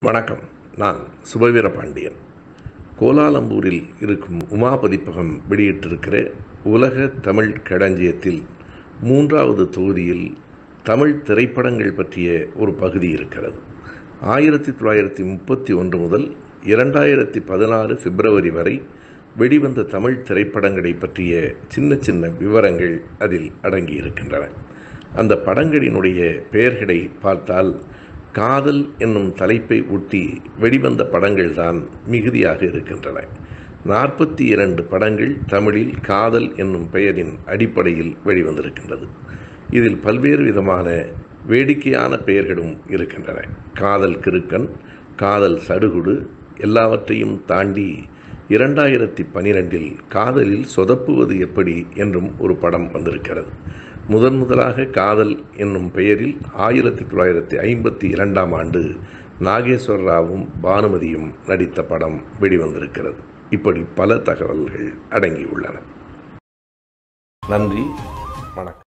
வணக்கம் நான் சுபவீர பாண்டியன் கோலாலம்பூரில் இருக்கும் உமா பதிப்பகம் வெளியிட்டிருக்கிற உலக தமிழ் களஞ்சியத்தில் மூன்றாவது தொகுதியில் தமிழ் திரைப்படங்கள் பற்றிய ஒரு பகுதி இருக்கிறது ஆயிரத்தி தொள்ளாயிரத்தி முப்பத்தி ஒன்று முதல் இரண்டாயிரத்தி பதினாறு பிப்ரவரி வரை வெளிவந்த தமிழ் திரைப்படங்களை பற்றிய சின்ன சின்ன விவரங்கள் அதில் அடங்கியிருக்கின்றன அந்த படங்களினுடைய பெயர்களை பார்த்தால் காதல் என்னும் தலைப்பை ஒட்டி வெளிவந்த படங்கள்தான் மிகுதியாக இருக்கின்றன நாற்பத்தி இரண்டு படங்கள் தமிழில் காதல் என்னும் பெயரின் அடிப்படையில் வெளிவந்திருக்கின்றது இதில் பல்வேறு விதமான வேடிக்கையான பெயர்களும் இருக்கின்றன காதல் கிறுக்கன் காதல் சடுகுடு எல்லாவற்றையும் தாண்டி இரண்டாயிரத்தி பனிரெண்டில் காதலில் சொதப்புவது எப்படி என்றும் ஒரு படம் வந்திருக்கிறது முதன் முதலாக காதல் என்னும் பெயரில் ஆயிரத்தி தொள்ளாயிரத்தி ஐம்பத்தி இரண்டாம் ஆண்டு நாகேஸ்வர ராவும் பானுமதியும் நடித்த படம் வெளிவந்திருக்கிறது இப்படி பல தகவல்கள் அடங்கியுள்ளன நன்றி வணக்கம்